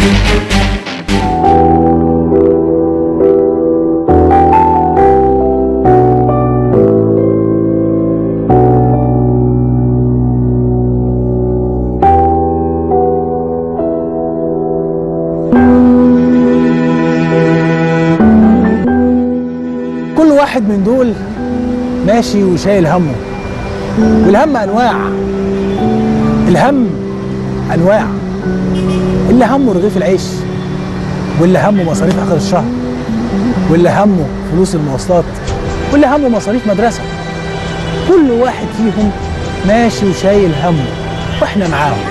كل واحد من دول ماشي وشايل همه والهم انواع الهم انواع اللي همه رغيف العيش واللي همه مصاريف اخر الشهر واللي همه فلوس المواصلات واللي همه مصاريف مدرسه كل واحد فيهم ماشي وشايل همه واحنا معاهم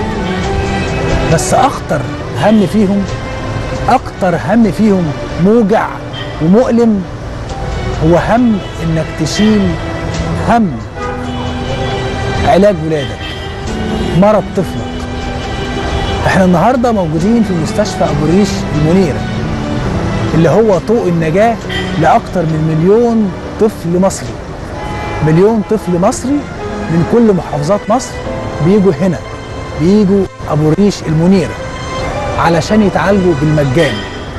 بس اخطر هم فيهم اكتر هم فيهم موجع ومؤلم هو هم انك تشيل هم علاج ولادك مرض طفلك احنا النهارده موجودين في مستشفى ابو الريش المنيره اللي هو طوق النجاه لاكثر من مليون طفل مصري مليون طفل مصري من كل محافظات مصر بيجوا هنا بيجوا ابو الريش المنيره علشان يتعالجوا بالمجان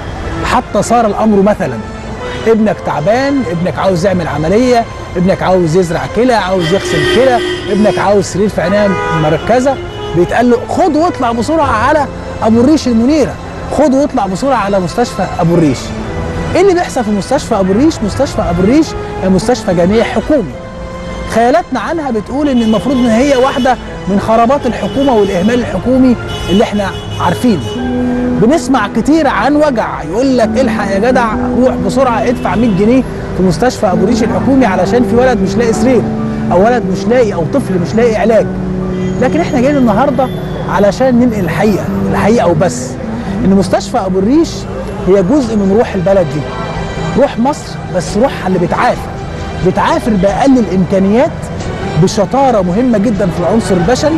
حتى صار الامر مثلا ابنك تعبان ابنك عاوز يعمل عمليه ابنك عاوز يزرع كلى عاوز يغسل كلى ابنك عاوز سرير في عنايه مركزه بيتقال له خد واطلع بسرعه على ابو الريش المنيره خد واطلع بسرعه على مستشفى ابو الريش ايه اللي بيحصل في مستشفى ابو الريش مستشفى ابو الريش هي مستشفى جامعي حكومي خيالاتنا عنها بتقول ان المفروض ان هي واحده من خرابات الحكومه والاهمال الحكومي اللي احنا عارفينه بنسمع كتير عن وجع يقول لك الحق يا جدع روح بسرعه ادفع 100 جنيه في مستشفى ابو ريش الحكومي علشان في ولد مش لاقي سرير او ولد مش لاقي او طفل مش لاقي علاج لكن احنا جايين النهارده علشان ننقل الحقيقه الحقيقه وبس ان مستشفى ابو الريش هي جزء من روح البلد دي روح مصر بس روحها اللي بتعافر بتعافر باقل الامكانيات بشطاره مهمه جدا في العنصر البشري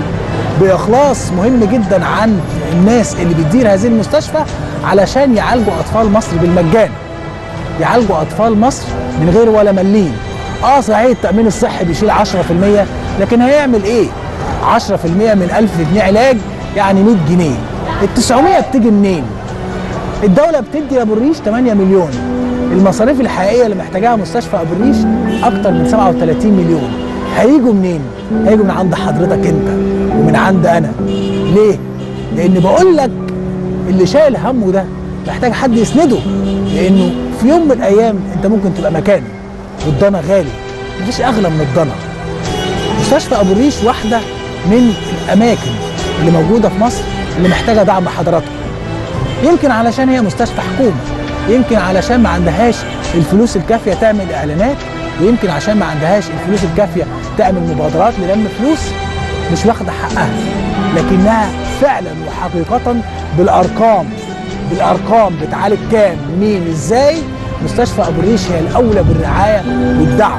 باخلاص مهم جدا عن الناس اللي بتدير هذه المستشفى علشان يعالجوا اطفال مصر بالمجان يعالجوا اطفال مصر من غير ولا مليم اه صحيح التامين الصحي بيشيل 10% لكن هيعمل ايه 10% من 1000 جنيه علاج يعني 100 جنيه ال 900 بتيجي منين الدوله بتدي لابو الريش 8 مليون المصاريف الحقيقيه اللي محتاجاها مستشفى ابو الريش اكتر من 37 مليون هيجوا منين هيجوا من عند حضرتك انت ومن عند انا ليه لان بقول لك اللي شايل همه ده محتاج حد يسنده لانه في يوم من الايام انت ممكن تبقى مكانه والضنا غالي مفيش اغلى من الضنا مستشفى ابو الريش واحده من الاماكن اللي موجوده في مصر اللي محتاجه دعم حضراتكم يمكن علشان هي مستشفى حكومه يمكن علشان ما عندهاش الفلوس الكافيه تعمل اعلانات ويمكن عشان ما عندهاش الفلوس الكافيه تعمل مبادرات للم فلوس مش واخده حقها لكنها فعلا وحقيقه بالارقام بالارقام بتعالج كام مين ازاي مستشفى ابو الريش هي الاولى بالرعايه والدعم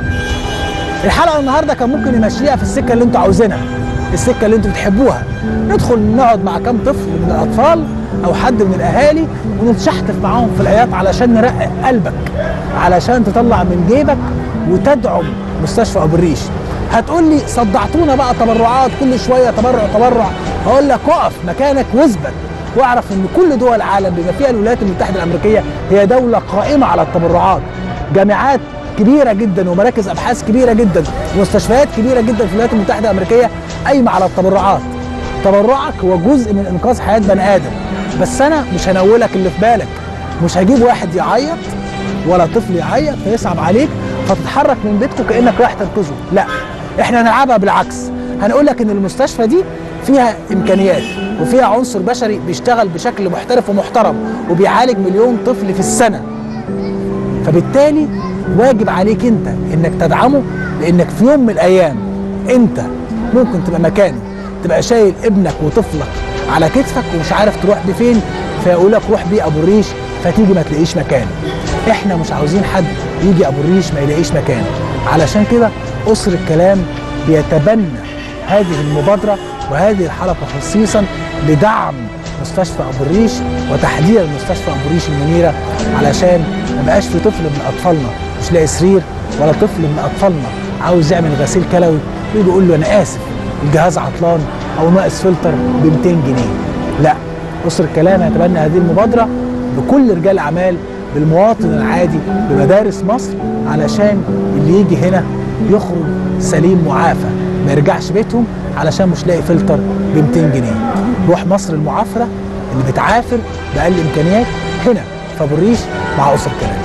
الحلقه النهارده كان ممكن نمشيها في السكه اللي انتوا عاوزينها السكه اللي انتوا بتحبوها ندخل نقعد مع كام طفل من الاطفال او حد من الاهالي ونتشحتف معاهم في العياط علشان نرقق قلبك علشان تطلع من جيبك وتدعم مستشفى ابو الريش هتقول لي صدعتونا بقى تبرعات كل شويه تبرع تبرع هقول لك اقف مكانك واثبت واعرف ان كل دول العالم بما فيها الولايات المتحده الامريكيه هي دوله قائمه على التبرعات جامعات كبيره جدا ومراكز ابحاث كبيره جدا ومستشفيات كبيره جدا في الولايات المتحده الامريكيه قايمه على التبرعات تبرعك هو جزء من انقاذ حياه بني ادم بس انا مش هنولك اللي في بالك مش هجيب واحد يعيط ولا طفل يعيط فيصعب عليك فتتحرك من بيتكم كانك رايح تنقذه لا احنا هنلعبها بالعكس هنقول لك ان المستشفى دي فيها امكانيات وفيها عنصر بشري بيشتغل بشكل محترف ومحترم وبيعالج مليون طفل في السنه فبالتالي واجب عليك انت انك تدعمه لانك في يوم من الايام انت ممكن تبقى مكانه تبقى شايل ابنك وطفلك على كتفك ومش عارف تروح بفين فيقول لك روح بيه ابو الريش فتيجي ما تلاقيش مكان احنا مش عاوزين حد يجي ابو الريش ما يلاقيش مكان علشان كده اسر الكلام بيتبنى هذه المبادره وهذه الحلقه خصيصا لدعم مستشفى ابو الريش وتحديدا مستشفى ابو الريش المنيره علشان ما بقاش في طفل من اطفالنا مش لاقي سرير ولا طفل من اطفالنا عاوز يعمل غسيل كلوي ويجي يقول له انا اسف الجهاز عطلان او ناقص فلتر ب 200 جنيه لا أسر الكلام يتبنى هذه المبادرة بكل رجال الأعمال بالمواطن العادي بمدارس مصر علشان اللي يجي هنا يخرج سليم معافى ما يرجعش بيتهم علشان مش لاقي فلتر ب 200 جنيه روح مصر المعافرة اللي بتعافر بأقل إمكانيات هنا في أبو الريش مع أسر الكلام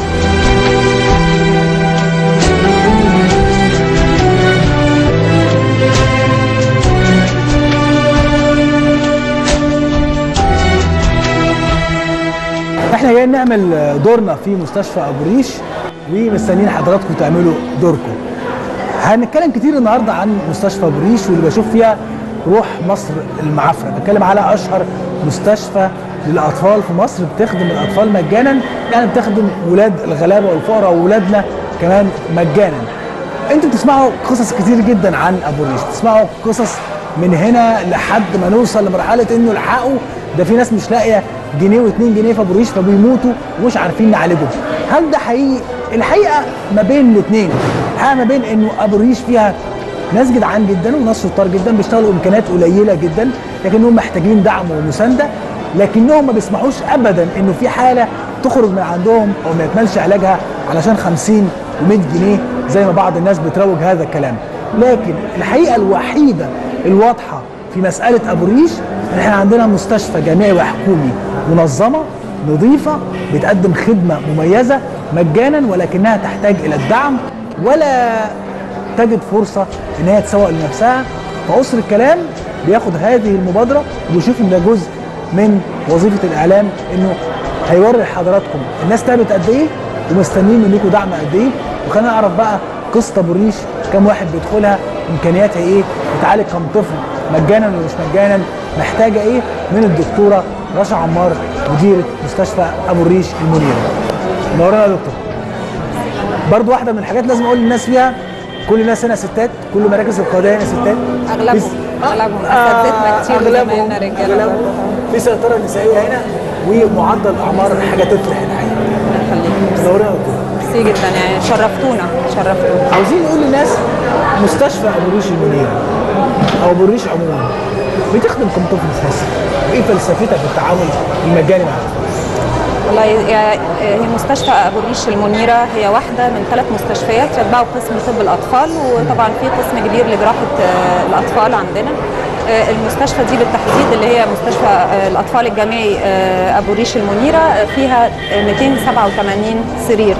احنا جايين نعمل دورنا في مستشفى ابو الريش ومستنيين حضراتكم تعملوا دوركم هنتكلم كتير النهارده عن مستشفى ابو الريش واللي بشوف فيها روح مصر المعافره بتكلم على اشهر مستشفى للاطفال في مصر بتخدم الاطفال مجانا يعني بتخدم ولاد الغلابه والفقراء واولادنا كمان مجانا انتوا بتسمعوا قصص كتير جدا عن ابو الريش بتسمعوا قصص من هنا لحد ما نوصل لمرحله انه الحقوا ده في ناس مش لاقيه جنيه و2 جنيه في ابو الريش فبيموتوا ومش عارفين نعالجهم هل ده حقيقي الحقيقه ما بين الاثنين الحقيقه ما بين انه ابو الريش فيها ناس جدعان جدا وناس شطار جدا بيشتغلوا امكانيات قليله جدا لكنهم محتاجين دعم ومسانده لكنهم ما بيسمحوش ابدا انه في حاله تخرج من عندهم او ما يكملش علاجها علشان 50 و100 جنيه زي ما بعض الناس بتروج هذا الكلام لكن الحقيقه الوحيده الواضحه في مساله ابو الريش ان احنا عندنا مستشفى جامعي وحكومي منظمه نظيفه بتقدم خدمه مميزه مجانا ولكنها تحتاج الى الدعم ولا تجد فرصه ان هي تسوق لنفسها فاسر الكلام بياخد هذه المبادره وبيشوف ان ده جزء من وظيفه الاعلام انه هيوري لحضراتكم الناس تعبت قد ايه ومستنيين منكم دعم قد ايه وخلينا نعرف بقى قصه ابو الريش كم واحد بيدخلها امكانياتها ايه بتعالج كم طفل مجانا ولا مش مجانا محتاجه ايه من الدكتوره رشا عمار مديره مستشفى ابو الريش المنيره منورانا يا دكتور برضو واحده من الحاجات لازم اقول للناس فيها كل الناس هنا ستات كل مراكز القياديه هنا ستات اغلبهم بس- اغلبهم آه، اساتذتنا كتير اغلبهم زمايلنا رجاله اغلبهم برضه. في سيطره نسائيه هنا ومعدل اعمار حاجه تفرح الحقيقه الله يخليك منورانا يا دكتور ميرسي جدا يعني شرفتونا شرفتونا عاوزين نقول للناس مستشفى ابو الريش المنيره او ابو الريش عموما بتخدم كم طفل في مصر؟ وايه فلسفتها في التعامل المجاني مع الأطفال؟ والله هي هي مستشفى ابو الريش المنيره هي واحده من ثلاث مستشفيات يتبعوا قسم طب الاطفال وطبعا في قسم كبير لجراحه آه، الاطفال عندنا آه، المستشفى دي بالتحديد اللي هي مستشفى آه، الاطفال الجامعي آه، ابو الريش المنيره آه، فيها آه، 287 سرير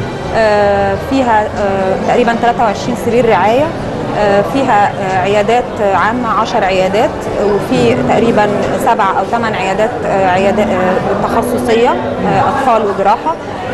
آه، فيها آه، تقريبا 23 سرير رعايه آه، فيها آه، عيادات آه، عامة 10 عيادات آه، وفي تقريبا سبع أو ثمان عيادات آه، عيادات آه، تخصصية آه، أطفال وجراحة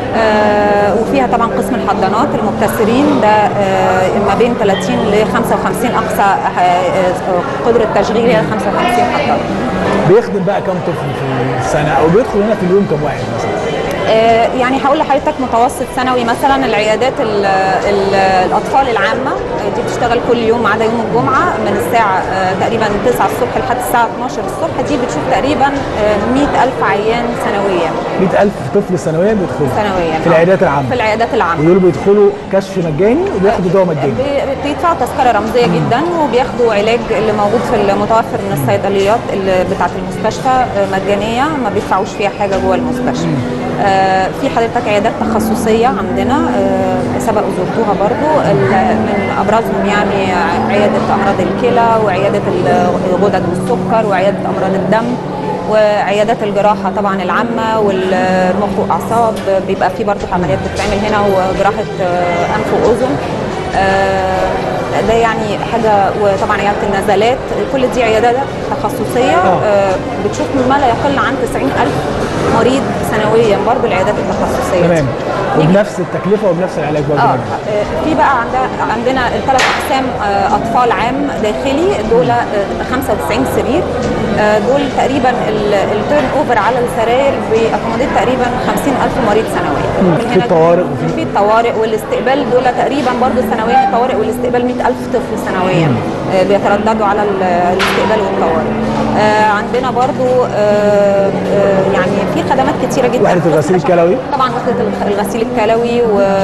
آه، وفيها طبعا قسم الحضانات المبتسرين ده آه، ما بين 30 ل 55 أقصى آه، آه، قدرة تشغيل هي 55 حضانة بيخدم بقى كم طفل في السنه او بيدخل هنا في اليوم كم واحد مثلا؟ آه، يعني هقول لحضرتك متوسط سنوي مثلا العيادات ال ال الاطفال العامه آه، دي بتشتغل كل يوم ما عدا يوم الجمعه من الساعه آه، تقريبا 9 الصبح لحد الساعه 12 الصبح دي بتشوف تقريبا آه، 100000 عيان سنويا 100000 طفل سنويا بيدخلوا سنويا في العيادات العامه في العيادات العامه ودول بيدخلوا كشف مجاني وبياخدوا دواء مجاني بي- بيدفعوا تذكره رمزيه جدا وبياخدوا علاج اللي موجود في المتوفر من الصيدليات اللي بتاعه المستشفى آه، مجانيه ما بيدفعوش فيها حاجه جوه المستشفى آه، في حضرتك عيادات تخصصيه عندنا آه، سبق زرتوها برضو ال- من ابرزهم يعني عياده امراض الكلى وعياده الغدد والسكر وعياده امراض الدم وعيادات الجراحه طبعا العامه والمخ واعصاب بيبقى في برضو عمليات بتتعمل هنا وجراحه آه، انف واذن آه، ده يعني حاجه وطبعا عياده النزلات كل دي عيادات تخصصيه آه. آه، بتشوف ما لا يقل عن 90000 مريض سنويا برضو العيادات التخصصيه دي. تمام نيجي- وبنفس التكلفه وبنفس العلاج برضه اه منهم. آه، في بقى عندنا عندنا الثلاث اقسام آه، اطفال عام داخلي دول آه، 95 سرير آه، دول تقريبا التيرن اوفر على السراير بيأكوموديت تقريبا 50000 مريض سنويا مم. من في هنا الطوارئ وفي- في الطوارئ والاستقبال دول تقريبا برضو سنويا الطوارئ والاستقبال 100000 طفل سنويا آه، بيترددوا على ال- الاستقبال والطوارئ آه، عندنا برضو آه، آه، يعني في خدمات كتيره جدا وحدة الغسيل الكلوي؟ طبعا وحده الغ- الغسيل الكلوي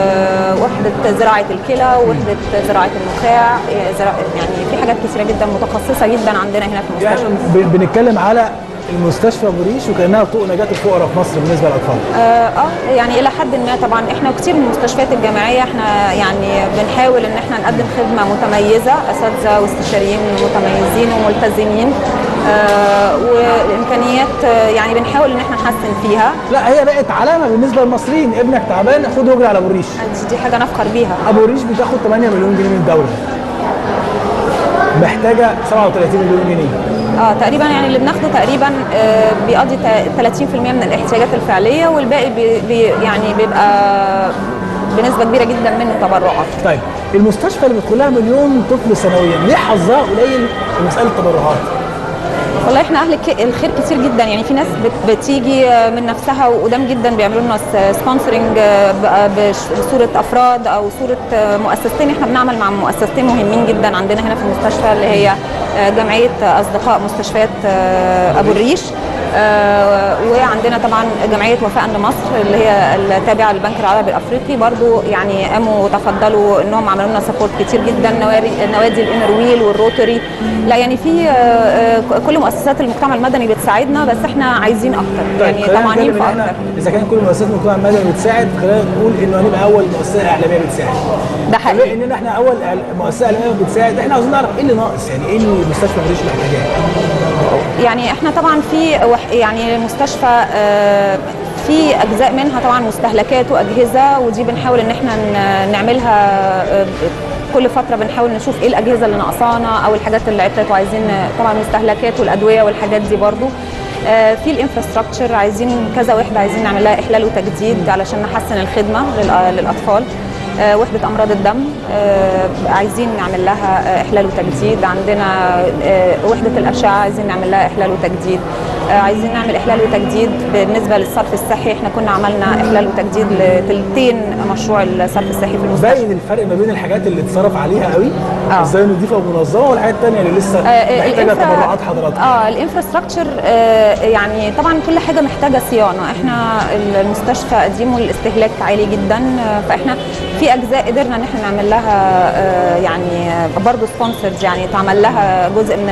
ووحده زراعه الكلى ووحده زراعه النخاع إيه، زرا- يعني في حاجات كثيره جدا متخصصه جدا عندنا هنا في يعني المستشفى ب- بنتكلم على المستشفى ابو ريش وكانها طوق نجاه الفقراء في مصر بالنسبه للاطفال اه آه، يعني الى حد ما طبعا احنا كتير من المستشفيات الجامعيه احنا يعني بنحاول ان احنا نقدم خدمه متميزه اساتذه واستشاريين متميزين وملتزمين آه والامكانيات آه، يعني بنحاول ان احنا نحسن فيها لا هي بقت علامه بالنسبه للمصريين ابنك تعبان خد واجري على ابو ريش دي حاجه نفخر بيها ابو ريش بتاخد 8 مليون جنيه من الدوله محتاجه 37 مليون جنيه اه تقريبا يعني اللي بناخده تقريبا آه بيقضي تا- 30% من الاحتياجات الفعليه والباقي بي بي يعني بيبقى بنسبه كبيره جدا منه تبرعات طيب المستشفى اللي بيدخلها مليون طفل سنويا ليه حظها قليل في مساله التبرعات؟ والله احنا اهل الك- الخير كتير جدا يعني في ناس بت- بتيجي آه، من نفسها وقدام جدا بيعملوا لنا سبونسرنج بصوره افراد او صوره آه، مؤسستين احنا بنعمل مع مؤسستين مهمين جدا عندنا هنا في المستشفى اللي هي آه، جمعيه اصدقاء مستشفيات آه، ابو الريش آه، وعندنا طبعا جمعيه وفاء لمصر اللي هي التابعه للبنك العربي الافريقي برضو يعني قاموا وتفضلوا انهم عملوا لنا سبورت كتير جدا نوادي نوادي الانر ويل والروتري لا يعني في آه، آه، كل مؤسسات المجتمع المدني بتساعدنا بس احنا عايزين اكتر يعني خلينا طمعانين نتكلم في إن اكتر احنا اذا كان كل مؤسسات المجتمع المدني بتساعد خلينا نقول انه هنبقى اول مؤسسه اعلاميه بتساعد ده بما حقيقي اننا احنا اول إعل- مؤسسه اعلاميه بتساعد احنا عاوزين نعرف ايه اللي ناقص يعني ايه اللي المستشفى مش محتاجاه يعني احنا طبعا في وح- يعني المستشفى آه، في اجزاء منها طبعا مستهلكات واجهزه ودي بنحاول ان احنا ن- نعملها آه، كل فتره بنحاول نشوف ايه الاجهزه اللي ناقصانا او الحاجات اللي عطلت وعايزين طبعا المستهلكات والادويه والحاجات دي برضو آه، في الانفراستراكشر عايزين كذا وحده عايزين نعمل لها احلال وتجديد علشان نحسن الخدمه للأ- للاطفال آه، وحدة أمراض الدم آه، عايزين نعمل لها آه، إحلال وتجديد عندنا آه، وحدة الأشعة عايزين نعمل لها إحلال وتجديد آه، عايزين نعمل إحلال وتجديد بالنسبة للصرف الصحي إحنا كنا عملنا إحلال وتجديد لتلتين مشروع الصرف الصحي في المستشفى باين الفرق ما بين الحاجات اللي اتصرف عليها قوي آه. ازاي نضيفه ومنظمه والحاجات الثانيه اللي لسه آه، محتاجه الإنفرا- تبرعات حضراتكم اه الانفراستراكشر آه يعني طبعا كل حاجه محتاجه صيانه احنا المستشفى قديمه الاستهلاك عالي جدا آه، فاحنا في اجزاء قدرنا ان احنا نعمل لها آه يعني برضه سبونسرز يعني اتعمل لها جزء من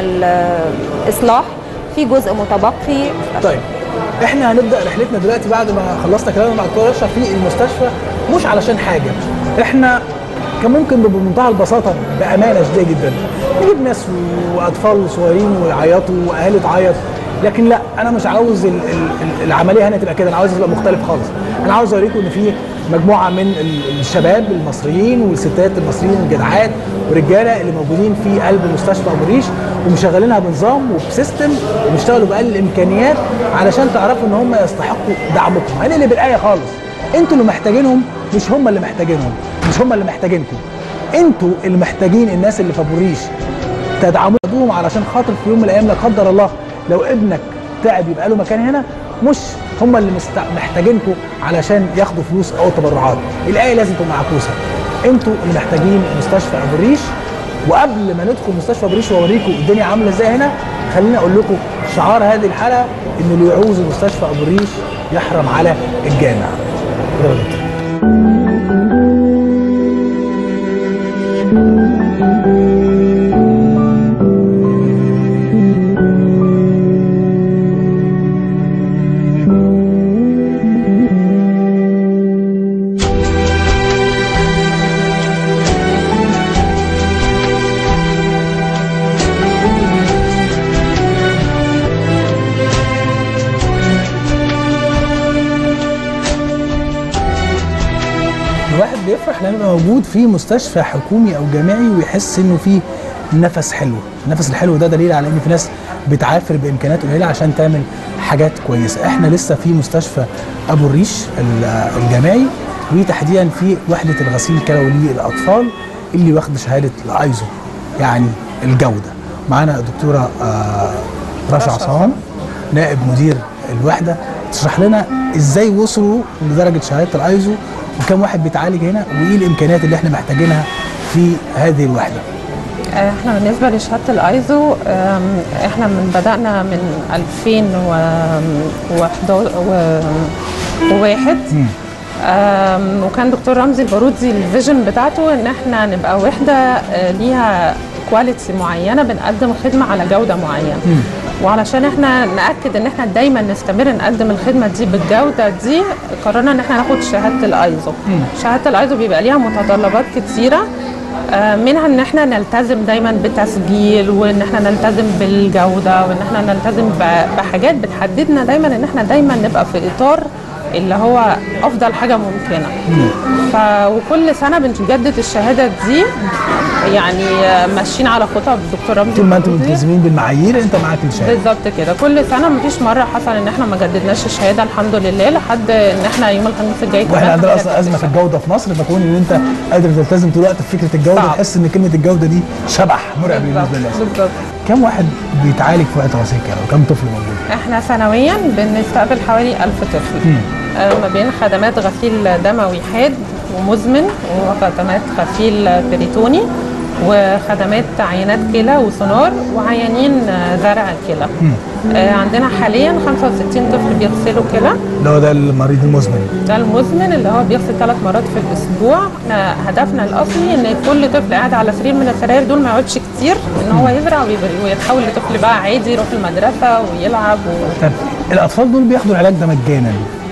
الاصلاح في جزء متبقي طيب احنا هنبدا رحلتنا دلوقتي بعد ما خلصنا كلامنا مع الدكتور اشرف في المستشفى مش علشان حاجه احنا كان ممكن بمنتهى البساطه بامانه شديده جدا نجيب ناس واطفال صغيرين ويعيطوا واهالي تعيط لكن لا انا مش عاوز ال ال ال العمليه هنا تبقى كده انا عاوز تبقى مختلف خالص انا عاوز اوريكم ان في مجموعه من ال- الشباب المصريين والستات المصريين الجدعات والرجاله اللي موجودين في قلب مستشفى ابو ريش ومشغلينها بنظام وبسيستم وبيشتغلوا باقل الامكانيات علشان تعرفوا ان هم يستحقوا دعمكم هنقلب الايه خالص انتوا اللي محتاجينهم مش هم اللي محتاجينهم مش هم اللي محتاجينكم انتوا اللي محتاجين الناس اللي في ابو ريش تدعموهم علشان خاطر في يوم من الايام لا قدر الله لو ابنك تعب يبقى له مكان هنا مش هم اللي مست... محتاجينكم علشان ياخدوا فلوس او تبرعات الايه لازم تكون معكوسه انتوا اللي محتاجين مستشفى ابو الريش وقبل ما ندخل مستشفى ابو الريش واوريكم الدنيا عامله ازاي هنا خليني اقول لكم شعار هذه الحلقه ان اللي يعوز مستشفى ابو الريش يحرم على الجامع كده يا دكتور. الواحد بيفرح لما يبقى موجود في مستشفى حكومي او جامعي ويحس انه في نفس حلو النفس الحلو ده دليل على ان في ناس بتعافر بامكانيات قليله عشان تعمل حاجات كويسه احنا لسه في مستشفى ابو الريش ال- الجامعي وتحديدا في وحده الغسيل الكلوي للاطفال اللي واخده شهاده الايزو يعني الجوده معانا الدكتوره آه، رشا عصام نائب مدير الوحده تشرح لنا ازاي وصلوا لدرجه شهاده الايزو وكم واحد بيتعالج هنا وايه الامكانيات اللي احنا محتاجينها في هذه الوحده احنا بالنسبه لشهاده الايزو أم، احنا من بدانا من 2001 أم، وكان دكتور رمزي البارودي الفيجن بتاعته ان احنا نبقى وحده آه، ليها كواليتي معينه بنقدم خدمه على جوده معينه وعلشان احنا ناكد ان احنا دايما نستمر نقدم الخدمه دي بالجوده دي قررنا ان احنا ناخد شهاده الايزو شهاده الايزو بيبقى ليها متطلبات كتيره آه، منها ان احنا نلتزم دايما بالتسجيل وان احنا نلتزم بالجوده وان احنا نلتزم ب- بحاجات بتحددنا دايما ان احنا دايما نبقى في اطار اللي هو افضل حاجه ممكنه ف وكل سنه بنجدد الشهاده دي يعني آه، ماشيين على خطى الدكتور رمزي طول ما انتم البارودي. ملتزمين بالمعايير انت معاك الشهاده بالظبط كده كل سنه مفيش مره حصل ان احنا ما جددناش الشهاده الحمد لله لحد ان احنا يوم الخميس الجاي واحنا كمان عندنا هنجدد اصلا ازمه في الشهادة. الجوده في مصر فكون ان انت قادر تلتزم طول الوقت في فكره الجوده صعب. تحس ان كلمه الجوده دي شبح مرعب بالظبط بالنسبه للناس بالظبط كم واحد بيتعالج في وقت وثيقه او كم طفل موجود؟ احنا سنويا بنستقبل حوالي 1000 طفل مم. آه، ما بين خدمات غسيل دموي حاد ومزمن وخدمات غسيل بريتوني وخدمات عينات كلى وسونار وعيانين آه، زرع كلى آه، عندنا حاليا 65 طفل بيغسلوا كلى اللي هو ده المريض المزمن ده المزمن اللي هو بيغسل ثلاث مرات في الاسبوع احنا هدفنا الاصلي ان كل طفل قاعد على سرير من السراير دول ما يقعدش كتير ان هو يزرع ويبر- ويتحول لطفل بقى عادي يروح المدرسه ويلعب و... طب الاطفال دول بياخدوا العلاج ده مجانا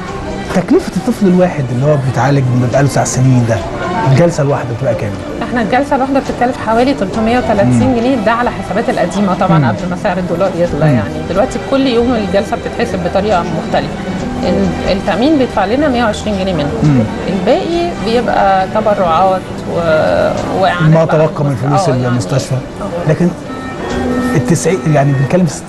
تكلفه الطفل الواحد اللي هو بيتعالج من بقاله تسع سنين ده الجلسه الواحده بتبقى كام؟ احنا الجلسه الواحده بتتكلف حوالي 330 جنيه ده على حسابات القديمه طبعا قبل ما سعر الدولار يغلى يعني دلوقتي كل يوم الجلسه بتتحسب بطريقه مختلفه ال- التامين بيدفع لنا 120 جنيه منه الباقي بيبقى تبرعات و... واعانات ما بقى تبقى من فلوس آه، يعني- المستشفى لكن التسعين يعني بنتكلم في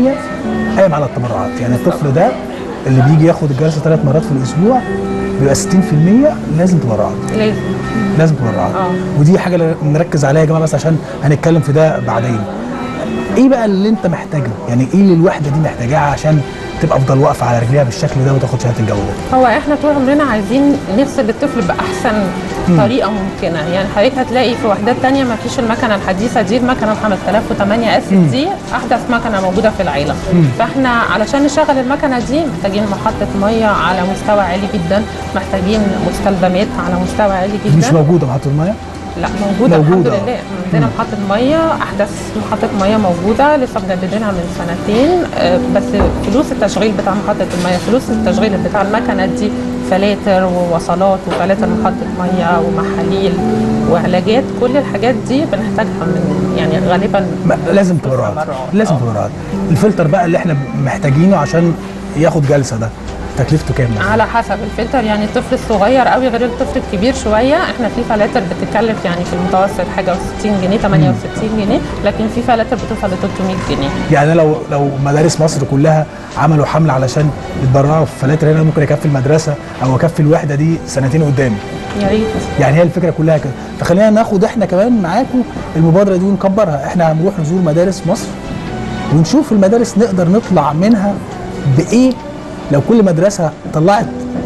60% قايم على التبرعات يعني الطفل ده اللي بيجي ياخد الجلسه ثلاث مرات في الاسبوع بيبقى 60% لازم تبرعات لازم لازم تبرعات آه. ودي حاجه اللي نركز عليها يا جماعه بس عشان هنتكلم في ده بعدين ايه بقى اللي انت محتاجه يعني ايه اللي الوحده دي محتاجاها عشان تبقى افضل واقفه على رجليها بالشكل ده وتاخد شهاده الجوده هو احنا طول عمرنا عايزين نغسل الطفل باحسن طريقه ممكنه يعني حضرتك هتلاقي في وحدات تانية ما فيش المكنه الحديثه دي المكنه ال 5008 اس دي احدث مكنه موجوده في العالم فاحنا علشان نشغل المكنه دي محتاجين محطه ميه على مستوى عالي جدا محتاجين مستلزمات على مستوى عالي دي جدا مش موجوده محطه الميه لا موجودة, الحمد موجودة. لله عندنا محطة مية أحدث محطة مية موجودة لسه مجددينها من سنتين آه، بس فلوس التشغيل بتاع محطة المية فلوس التشغيل بتاع المكنة دي فلاتر ووصلات وفلاتر محطة مية ومحاليل وعلاجات كل الحاجات دي بنحتاجها من يعني غالبا ما- لازم تبرعات تبرعات. لازم آه. تبرعات الفلتر بقى اللي احنا محتاجينه عشان ياخد جلسه ده تكلفته كام مثلا؟ على حسب الفلتر يعني الطفل الصغير قوي غير الطفل الكبير شويه احنا في فلاتر بتتكلف يعني في المتوسط حاجه و60 جنيه 68 جنيه لكن في فلاتر بتوصل ل 300 جنيه يعني لو لو مدارس مصر كلها عملوا حمله علشان يتبرعوا في فلاتر هنا ممكن يكفي المدرسه او يكفي الوحده دي سنتين قدام يا ريت يعني هي الفكره كلها كده فخلينا ناخد احنا كمان معاكم المبادره دي ونكبرها احنا هنروح نزور مدارس مصر ونشوف المدارس نقدر نطلع منها بايه لو كل مدرسه طلعت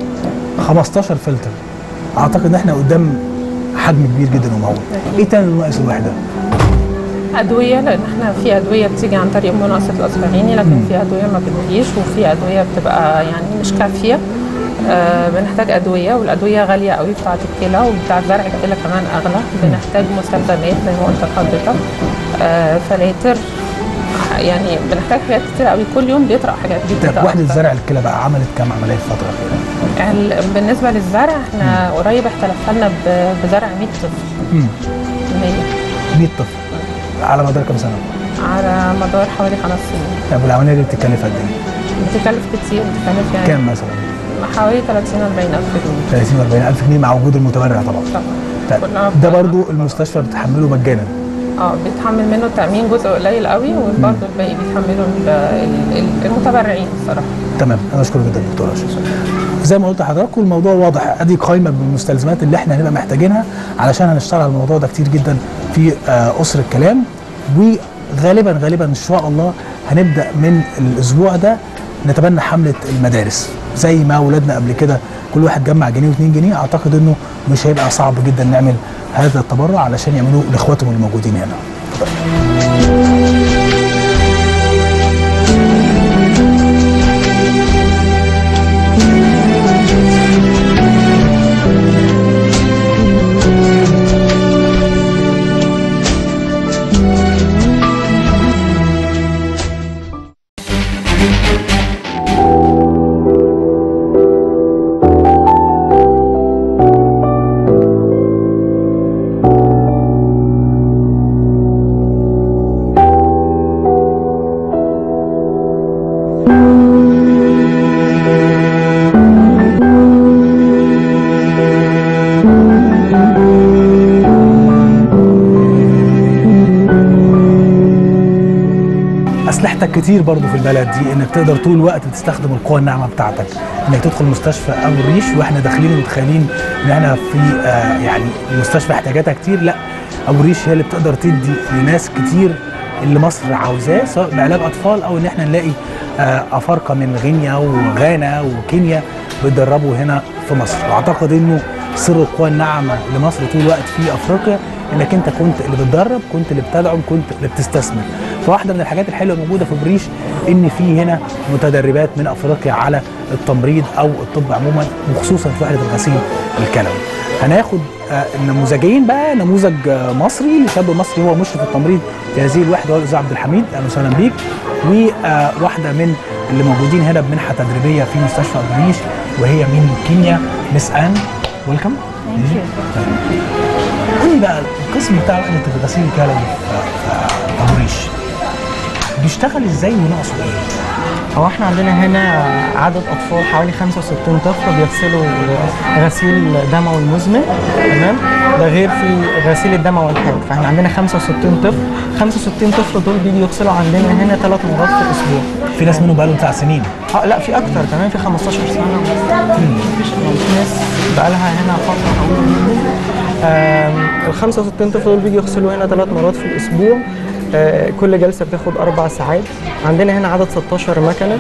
15 فلتر اعتقد ان احنا قدام حجم كبير جدا ومهول ايه تاني اللي ناقص الوحده ادويه لان احنا في ادويه بتيجي عن طريق مناقصه الاصفريني لكن في ادويه ما بتجيش وفي ادويه بتبقى يعني مش كافيه آه بنحتاج ادويه والادويه غاليه قوي بتاعه الكلى وبتاعه زرع الكلى كمان اغلى بنحتاج مستلزمات زي ما قلت لحضرتك آه فلاتر يعني بنحتاج حاجات كتير قوي كل يوم بيطرق حاجات جديده طب وحده أكتر. زرع الكلى بقى عملت كام عمليه في الفتره الاخيره؟ ال- بالنسبه للزرع احنا قريب احتلفنا لنا ب- بزرع 100 طفل امم 100 100 طفل على مدار كام سنه؟ على مدار حوالي خمس سنين طب والعمليه دي بتتكلف قد ايه؟ بتكلف كتير بتكلف يعني كام مثلا؟ حوالي 30 40 الف جنيه 30 40 الف جنيه مع وجود المتبرع طبعا طبعا طيب كلها ده بتبقى- برضو المستشفى بتحمله مجانا اه بيتحمل منه التامين جزء قليل قوي وبرضه الباقي بيتحمله ال- ال- ال- المتبرعين الصراحه تمام انا اشكرك جدا دكتور اشرف زي ما قلت لحضراتكم الموضوع واضح ادي قائمه بالمستلزمات اللي احنا هنبقى محتاجينها علشان هنشتغل على الموضوع ده كتير جدا في آه، اسر الكلام وغالبا غالبا ان شاء الله هنبدا من الاسبوع ده نتبنى حمله المدارس زي ما اولادنا قبل كده كل واحد جمع جنيه و2 جنيه اعتقد انه مش هيبقى صعب جدا نعمل هذا التبرع علشان يعملوه لاخواتهم الموجودين هنا كتير برضو في البلد دي انك تقدر طول الوقت تستخدم القوه الناعمه بتاعتك انك تدخل مستشفى ابو الريش واحنا داخلين متخيلين ان احنا في آه يعني المستشفى احتياجاتها كتير لا ابو الريش هي اللي بتقدر تدي لناس كتير اللي مصر عاوزاه سواء بعلاج اطفال او ان احنا نلاقي آه افارقه من غينيا وغانا وكينيا بيتدربوا هنا في مصر واعتقد انه سر القوى الناعمه لمصر طول الوقت في افريقيا انك انت كنت اللي بتدرب كنت اللي بتدعم كنت اللي بتستثمر فواحده من الحاجات الحلوه الموجوده في بريش ان في هنا متدربات من افريقيا على التمريض او الطب عموما وخصوصا في وحده الغسيل الكلوي هناخد آه، نموذجين بقى نموذج آه، مصري لشاب مصري هو مشرف التمريض في هذه الوحده هو الاستاذ عبد الحميد اهلا وسهلا بيك وواحده من اللي موجودين هنا بمنحه تدريبيه في مستشفى ابو ريش وهي من كينيا مس ان ويلكم قولي بقى القسم بتاع وحده الغسيل الكلوي في في ابو ريش بيشتغل ازاي وناقصه ايه؟ هو احنا عندنا هنا عدد اطفال حوالي 65 طفل بيغسلوا غسيل دموي مزمن تمام ده غير في غسيل الدموي الحاد فاحنا عندنا 65 طفل 65 طفل دول بيجي يغسلوا عندنا هنا ثلاث مرات في الاسبوع في ناس منهم بقالهم تسع سنين اه لا في اكتر كمان في 15 سنه يعني في ناس بقالها هنا فتره طويله جدا آم، ال 65 طفل دول بيجي يغسلوا هنا ثلاث مرات في الاسبوع آه، كل جلسه بتاخد اربع ساعات عندنا هنا عدد 16 مكنه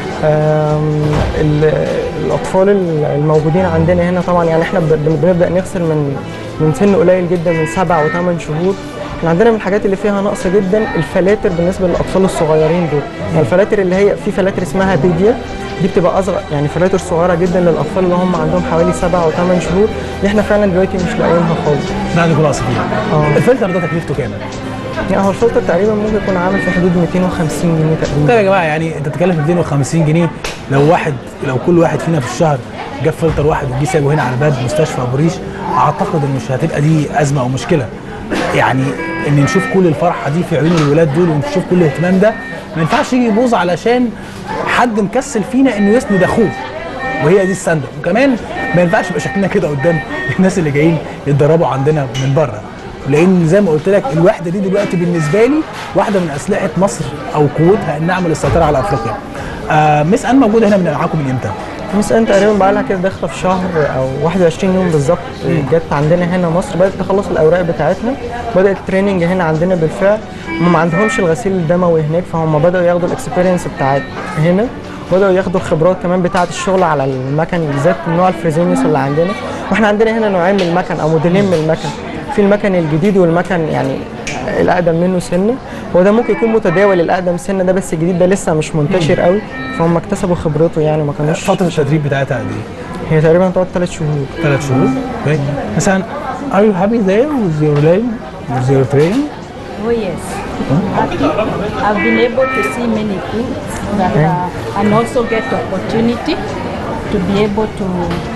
آم، ال- الاطفال الموجودين عندنا هنا طبعا يعني احنا بن- بنبدا نغسل من من سن قليل جدا من سبع وثمان شهور احنا عندنا من الحاجات اللي فيها نقص جدا الفلاتر بالنسبه للاطفال الصغيرين دول يعني الفلاتر اللي هي في فلاتر اسمها بيديا دي بتبقى اصغر يعني فلاتر صغيره جدا للاطفال اللي هم عندهم حوالي سبع وثمان شهور دي احنا فعلا دلوقتي مش لاقيينها خالص ده عندكم نقص فيها اه. الفلتر ده تكلفته كام؟ يعني هو الفلتر تقريبا ممكن يكون عامل في حدود 250 جنيه تقريبا طيب يا جماعه يعني انت بتتكلم في 250 جنيه لو واحد لو كل واحد فينا في الشهر جاب فلتر واحد وجي سايبه هنا على باب مستشفى ابو ريش اعتقد ان مش هتبقى دي ازمه او مشكله يعني ان نشوف كل الفرحه دي في عيون الولاد دول ونشوف كل الاهتمام ده ما ينفعش يجي يبوظ علشان حد مكسل فينا انه يسند اخوه وهي دي السنده وكمان ما ينفعش يبقى شكلنا كده قدام الناس اللي جايين يتدربوا عندنا من بره لان زي ما قلت لك الوحده دي دلوقتي بالنسبه لي واحده من اسلحه مصر او قوتها انها للسيطره على افريقيا. آه مس ان موجوده هنا من معاكم من امتى؟ مس ان تقريبا بقى لها كده داخله في شهر او 21 يوم بالظبط جت عندنا هنا مصر بدات تخلص الاوراق بتاعتنا بدات التريننج هنا عندنا بالفعل هم ما عندهمش الغسيل الدموي هناك فهم بداوا ياخدوا الاكسبيرينس بتاعت هنا بداوا ياخدوا الخبرات كمان بتاعه الشغل على المكن بالذات نوع الفريزينيوس اللي عندنا واحنا عندنا هنا نوعين من المكن او موديلين من المكن في المكن الجديد والمكن يعني الاقدم منه سنه وده ممكن يكون متداول الاقدم سنه ده بس الجديد ده لسه مش منتشر قوي فهم اكتسبوا خبرته يعني ما كانوش فتره التدريب بتاعتها قد ايه؟ هي تقريبا تقعد ثلاث شهور ثلاث شهور اوكي مثلا are you happy there with your lane with your training? Oh yes, happy. I've been able to see many things that, uh, and also get the opportunity to be able to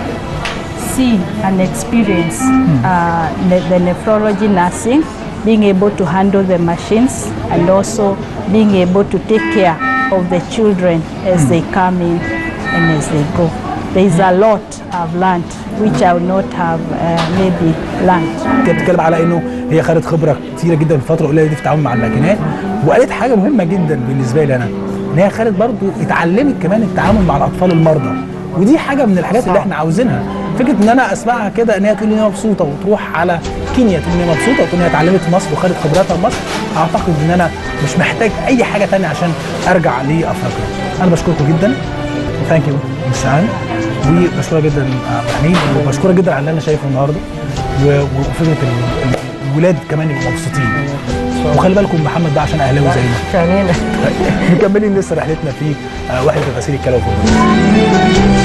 see and experience uh, the, the nephrology nursing, being able to handle the machines, and also being able to take care of the children as they come in and as they go. There is a lot I've learned which I would not have uh, maybe learned. كانت بتتكلم على انه هي خدت خبره كتيره جدا في الفتره القليله دي في التعامل مع الماكينات وقالت حاجه مهمه جدا بالنسبه لي انا ان هي خدت برضو اتعلمت كمان التعامل مع الاطفال المرضى ودي حاجه من الحاجات اللي احنا عاوزينها فكره ان انا اسمعها كده ان هي تقول لي ان هي مبسوطه وتروح على كينيا تقول ان هي مبسوطه وتقول ان هي اتعلمت في مصر وخدت خبراتها في مصر اعتقد ان انا مش محتاج اي حاجه تانية عشان ارجع لافريقيا انا بشكركم جدا ثانك يو مساعد وبشكرك جدا عبد الحميد وبشكرك جدا على اللي انا شايفه النهارده و- وفكره ال- ال- الولاد كمان يبقوا مبسوطين وخلي بالكم محمد ده عشان اهلاوي زينا في عينينا مكملين لسه رحلتنا في آه، وحده الغسيل الكلوي في الجنوب.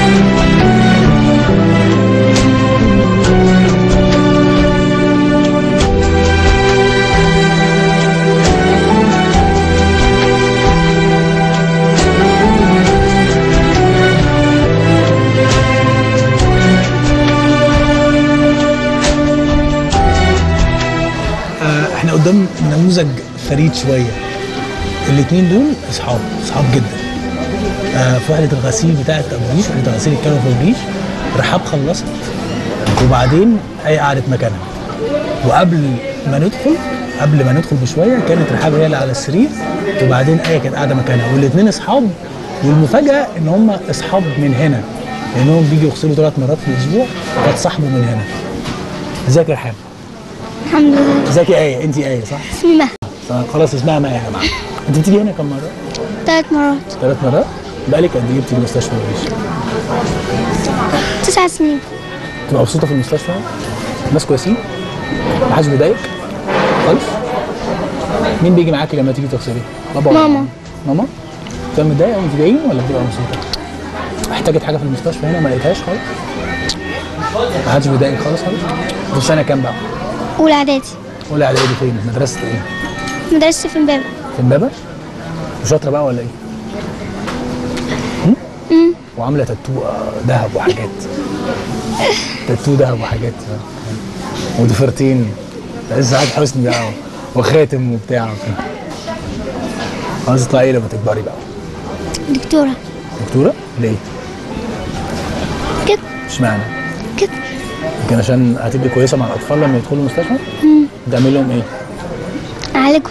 آه، احنا قدام نموذج فريد شويه الاثنين دول اصحاب اصحاب جدا آه، في وحده الغسيل بتاعه ابو ريش وحده الغسيل الكلوي في ابو ريش رحاب خلصت وبعدين هي قعدت مكانها وقبل ما ندخل قبل ما ندخل بشويه كانت رحاب هي اللي على السرير وبعدين ايه كانت قاعده مكانها والاثنين اصحاب والمفاجاه ان هم اصحاب من هنا لانهم بيجوا يغسلوا ثلاث مرات في الاسبوع فاتصاحبوا من هنا ازيك يا رحاب الحمد لله ازيك يا ايه انت ايه صح اسمي مها طيب خلاص اسمها ما يا جماعه انت بتيجي هنا كم مره ثلاث مرات ثلاث مرات بقالك قد ايه بتيجي المستشفى مفيش تسع سنين تبقى مبسوطه في المستشفى ناس كويسين ما حدش بيضايقك خالص مين بيجي معاكي لما تيجي تغسلي بابا ولا ماما. ماما بتبقى متضايقه وانت جايين ولا بتبقى مبسوطه احتاجت حاجه في المستشفى هنا ما لقيتهاش خالص ما حدش بيضايقك خالص خالص انت في سنه كام بقى أولى إعدادي اولى اعدادي فين مدرسه ايه مدرسة في امبابة في امبابه وشاطره بقى ولا ايه هم؟ وعامله تاتو آه، دهب وحاجات تاتو دهب وحاجات وضفيرتين سعاد حسني بقى وخاتم وبتاع عايزه تطلعي ايه لما تكبري بقى دكتورة دكتوره ليه كده اشمعنى كده يمكن عشان هتبقي كويسه مع الاطفال لما يدخلوا المستشفى تعمل لهم ايه أعالجهم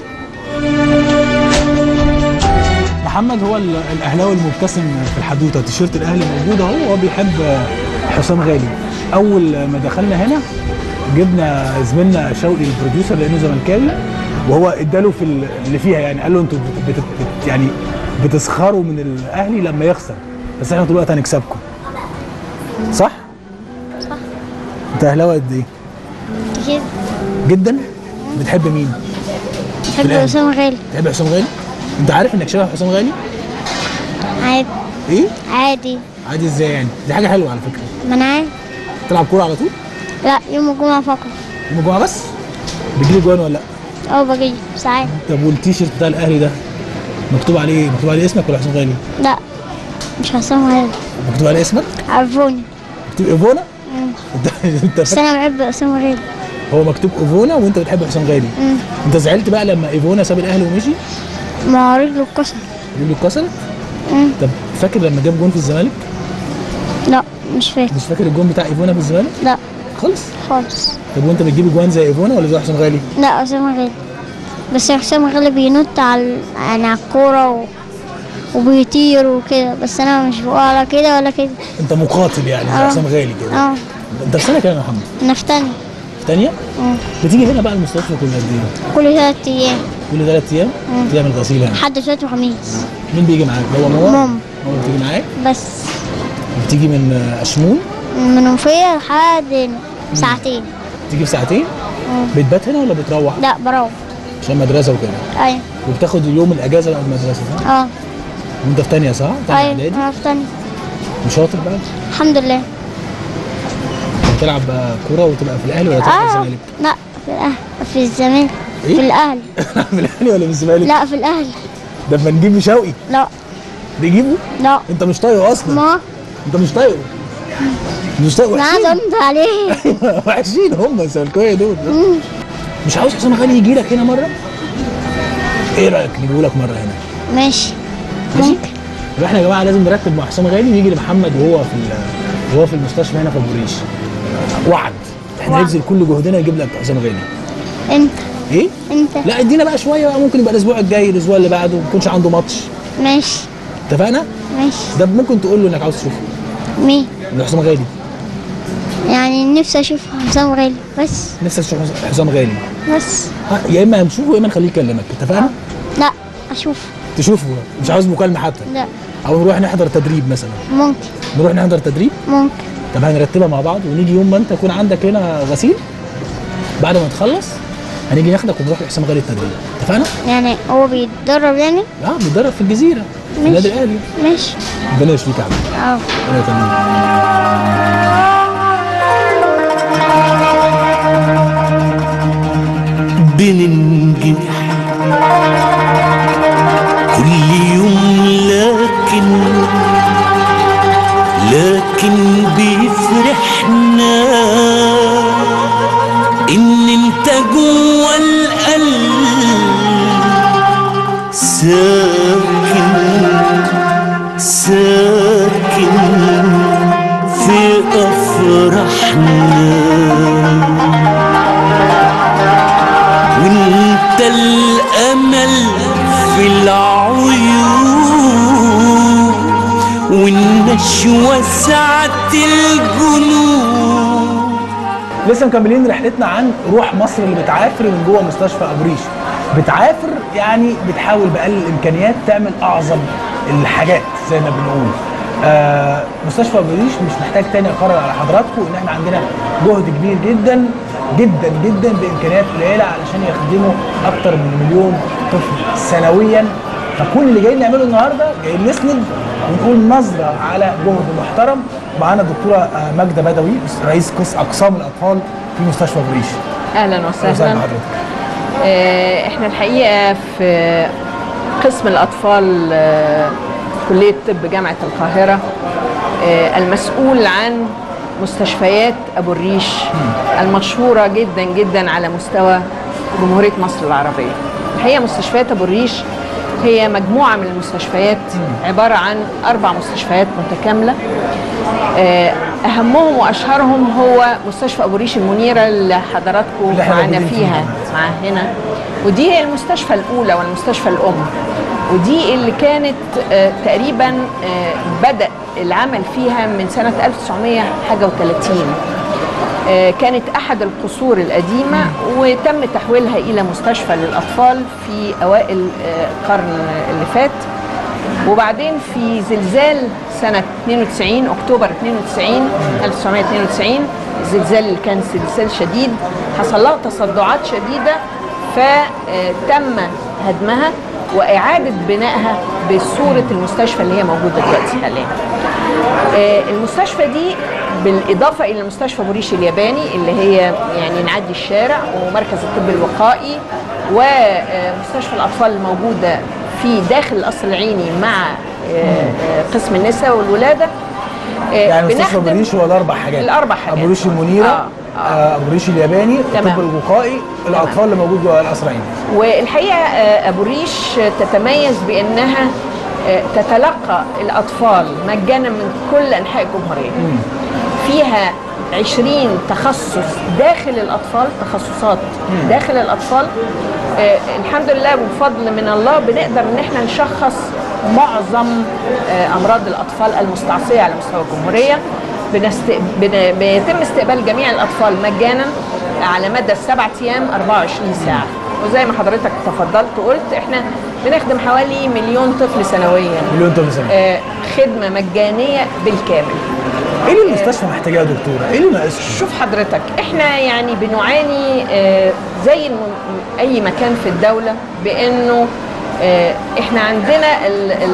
محمد هو ال- الاهلاوي المبتسم في الحدوته تيشيرت الاهلي موجود اهو وهو بيحب حسام غالي اول ما دخلنا هنا جبنا زميلنا شوقي البروديوسر لانه زملكاوي وهو اداله في ال- اللي فيها يعني قال له انتوا بت بت بت يعني بتسخروا من الاهلي لما يخسر بس احنا طول الوقت هنكسبكم صح؟ صح. انت اهلاوي قد ايه؟ كده جدا؟ بتحب مين؟ بحب الأهلي. أسامة غالي بتحب حسام غالي؟ انت عارف انك شبه حسام غالي؟ عادي ايه؟ عادي عادي ازاي يعني؟ دي حاجه حلوه على فكره ما أنا عادي تلعب كوره على طول؟ لا يوم الجمعة فقط يوم الجمعه بس؟ بيجي لي جوان ولا لا؟ أو بجي ساعات طب والتيشيرت بتاع الاهلي ده مكتوب عليه ايه؟ مكتوب عليه اسمك ولا حسام غالي؟ لا مش أسامة غالي مكتوب عليه اسمك؟ عرفوني مكتوب ايفونا؟ انت انت بس فاكر أنا بحب أسامة غالي هو مكتوب ايفونا وانت بتحب حسام غالي مم. انت زعلت بقى لما ايفونا ساب الاهلي ومشي؟ ما رجله اتكسر رجله اتكسرت؟ مم. طب فاكر لما جاب جون في الزمالك؟ لا مش فاكر مش فاكر الجون بتاع ايفونا في الزمالك؟ لا خالص خالص طب وانت بتجيب جوان زي ايفونا ولا زي حسام غالي؟ لا أسامة غالي بس حسام غالي بينط على يعني على الكورة و... وبيطير وكده بس أنا مش بقول على كده ولا كده انت مقاتل يعني زي اه. حسام غالي كده اه انت في سنه كام يا محمد؟ أنا في تانية في ثانيه؟ مم. بتيجي هنا بقى المستشفى كل قد ايه؟ كل ثلاث أيام كل ثلاث ايام تعمل غسيل هنا حد ثلاث وخميس مين بيجي معاك؟ هو ماما؟ ماما. ماما بتيجي معاك؟ بس بتيجي من آه، اشمون من منوفية لحد هنا ساعتين بتيجي في ساعتين بتبات هنا ولا بتروح؟ لا بروح عشان مدرسه وكده أيوة وبتاخد يوم الاجازه بقى من المدرسه صح؟ اه وانت في ثانيه صح؟ ثانيه أيوة اعدادي أنا في تانية وشاطر بقى الحمد لله بتلعب بقى كوره وتبقى في الاهلي ولا تلعب في اه الزمالك؟ لا في الأهل في الزمالك إيه؟ في الأهل في الاهلي ولا في الزمالك؟ لا في الأهل ده لما نجيب شوقي لا نجيبه لا انت مش طايقه اصلا ما انت مش طايقه مش طايقه أنا عايز وحشين أنط عليه وحشين هم الزملكاويه دول مش عاوز حسام غالي يجي لك هنا مره؟ ايه رايك نجيبه لك مره هنا؟ ماشي ماشي؟ ممكن يبقى احنا يا جماعه لازم نرتب مع حسام غالي ويجي لمحمد وهو في ال- وهو في المستشفى هنا في ابو ريش وعد احنا وعد. نبذل كل جهدنا نجيب لك حسام غالي أنت ايه؟ أنت لا ادينا بقى شويه بقى ممكن يبقى الاسبوع الجاي الاسبوع اللي بعده ما يكونش عنده ماتش ماشي اتفقنا؟ ماشي ده ممكن تقول له انك عاوز تشوفه مين ده حسام غالي يعني نفسي أشوف حسام غالي بس نفسك تشوف حس- حسام غالي بس ها، يا اما هنشوفه يا اما نخليه يكلمك اتفقنا؟ لا أشوف تشوفه مش عاوز مكالمه حتى لا او نروح نحضر تدريب مثلا ممكن نروح نحضر تدريب ممكن طب هنرتبها مع بعض ونيجي يوم ما انت يكون عندك هنا غسيل بعد ما تخلص هنيجي ناخدك ونروح لحسام غالي التدريب اتفقنا؟ يعني هو بيتدرب يعني اه بنتدرب في الجزيره في ماشي. النادي الاهلي ماشي ربنا يشفيك يا عم اه ربنا يخليك بننجح كل يوم لكن لكن بيفرحنا ان انت جوا القلب ساكن ساكن في افراحنا وانت مش وسعت الجنود لسه مكملين رحلتنا عن روح مصر اللي بتعافر من جوه مستشفى ابو ريش بتعافر يعني بتحاول باقل الامكانيات تعمل اعظم الحاجات زي ما بنقول آه مستشفى ابو ريش مش محتاج تاني اقرر على حضراتكم ان احنا عندنا جهد كبير جدا جدا جدا بامكانيات قليله علشان يخدموا اكتر من مليون طفل سنويا فكل اللي جايين نعمله النهارده جايين نسند ونقول نظره على جهد محترم معانا الدكتوره آه، ماجده بدوي رئيس قسم اقسام الاطفال في مستشفى ابو ريش اهلا أهلا وسهلا بحضرتك. آه، احنا الحقيقه في قسم الاطفال آه، كليه طب جامعه القاهره آه، المسؤول عن مستشفيات ابو الريش المشهوره جدا جدا على مستوى جمهوريه مصر العربيه الحقيقه مستشفيات ابو الريش هي مجموعه من المستشفيات عباره عن اربع مستشفيات متكامله آه، اهمهم واشهرهم هو مستشفى ابو ريش المنيره اللي حضراتكم اللي احنا معانا موجودين فيها فيها. مع هنا ودي هي المستشفى الاولى والمستشفى الام ودي اللي كانت آه، تقريبا آه، بدا العمل فيها من سنه 1900 حاجه و30 كانت احد القصور القديمه وتم تحويلها الى مستشفى للاطفال في اوائل آه، القرن اللي فات وبعدين في زلزال سنة 92 أكتوبر 92 1992 الزلزال اللي كان زلزال شديد حصل لها تصدعات شديدة فتم هدمها وإعادة بنائها بصورة المستشفى اللي هي موجودة دلوقتي حاليا آه، المستشفى دي بالإضافة إلى مستشفى بوريش الياباني اللي هي يعني نعدي الشارع ومركز الطب الوقائي ومستشفى الأطفال الموجودة في داخل القصر العيني مع آه، آه، قسم النساء والولادة آه، يعني مستشفى بنخدم ابو ريش هو الاربع حاجات الأربع حاجات. ابو ريش المنيره آه، آه. آه، ابو ريش الياباني تمام. الطب الوقائي الاطفال اللي موجود جوه القصر العيني والحقيقه آه، ابو ريش تتميز بانها آه، تتلقى الاطفال مجانا من كل انحاء الجمهوريه فيها 20 تخصص داخل الاطفال تخصصات داخل الاطفال آه، الحمد لله وبفضل من الله بنقدر ان احنا نشخص معظم آه، امراض الاطفال المستعصيه على مستوى الجمهوريه بنست... بن... بيتم استقبال جميع الاطفال مجانا على مدى السبع ايام 24 ساعه وزي ما حضرتك تفضلت وقلت احنا بنخدم حوالي مليون طفل سنويا مليون طفل سنه آه، خدمه مجانيه بالكامل ايه اللي المستشفى محتاجاه يا دكتوره؟ ايه اللي ناقصكم؟ شوف حضرتك احنا يعني بنعاني آه، زي الم- اي مكان في الدوله بانه آه، احنا عندنا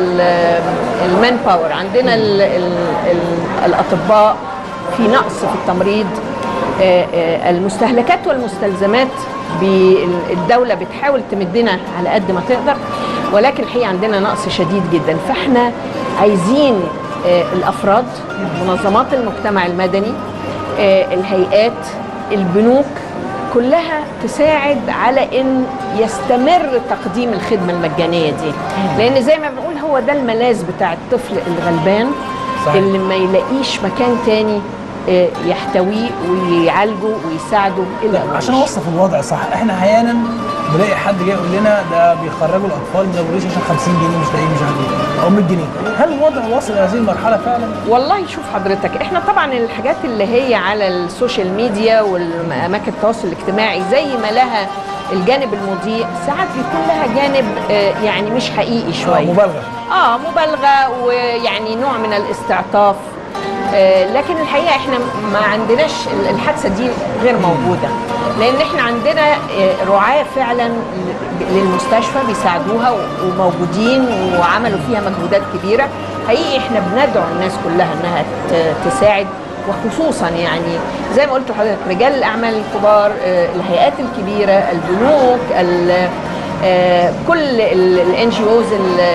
المان باور عندنا ال ال ال الاطباء في نقص في التمريض آه، آه، المستهلكات والمستلزمات بال- الدوله بتحاول تمدنا على قد ما تقدر ولكن الحقيقه عندنا نقص شديد جدا فاحنا عايزين آه، الافراد منظمات المجتمع المدني آه، الهيئات البنوك كلها تساعد على ان يستمر تقديم الخدمه المجانيه دي لان زي ما بنقول هو ده الملاذ بتاع الطفل الغلبان صحيح. اللي ما يلاقيش مكان تاني آه، يحتويه ويعالجه ويساعده الا لا هو عشان مش. اوصف الوضع صح احنا احيانا بنلاقي حد جاي يقول لنا ده بيخرجوا الاطفال من ابو ريش عشان 50 جنيه مش لاقيين مش عارف ايه او 100 جنيه هل الوضع واصل لهذه المرحله فعلا؟ والله شوف حضرتك احنا طبعا الحاجات اللي هي على السوشيال ميديا والاماكن التواصل الاجتماعي زي ما لها الجانب المضيء ساعات بيكون لها جانب آه، يعني مش حقيقي آه، شويه مبالغه اه مبالغه ويعني نوع من الاستعطاف آه، لكن الحقيقه احنا ما عندناش ال- الحادثه دي غير موجوده لان احنا عندنا آه، رعاه فعلا ل- للمستشفى بيساعدوها و- وموجودين وعملوا فيها مجهودات كبيره حقيقي احنا بندعو الناس كلها انها ت- تساعد وخصوصا يعني زي ما قلت لحضرتك رجال الاعمال الكبار آه، الهيئات الكبيره البنوك ال- آه، كل الان جي اوز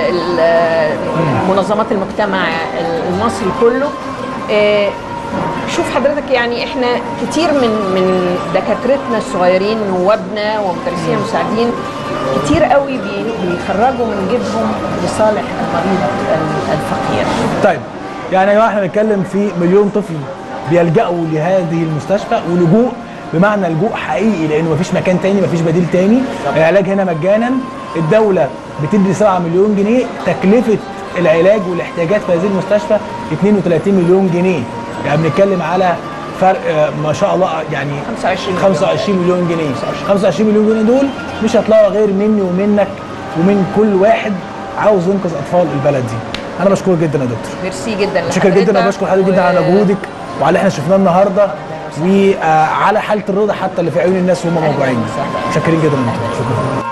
منظمات المجتمع المصري كله آه، شوف حضرتك يعني احنا كتير من من دكاترتنا الصغيرين نوابنا ومدرسين المساعدين كتير قوي بي- بيخرجوا من جيبهم لصالح المريض ال- الفقير طيب يعني يا جماعه احنا بنتكلم في مليون طفل بيلجأوا لهذه المستشفى ولجوء بمعنى لجوء حقيقي لانه مفيش مكان تاني مفيش بديل تاني العلاج هنا مجانا الدوله بتدي 7 مليون جنيه تكلفه العلاج والاحتياجات في هذه المستشفى 32 مليون جنيه يعني بنتكلم على فرق آه، ما شاء الله يعني 25 مليون. 25 مليون جنيه 25 مليون جنيه دول مش هيطلعوا غير مني ومنك ومن كل واحد عاوز ينقذ اطفال البلد دي انا بشكرك جدا يا دكتور ميرسي جدا شكرا جدا انا بشكر حضرتك جدا على جهودك وعلى اللي احنا شفناه النهارده وعلى حاله الرضا حتى اللي في عيون الناس وهم موجوعين شاكرين جدا يا دكتور شكرا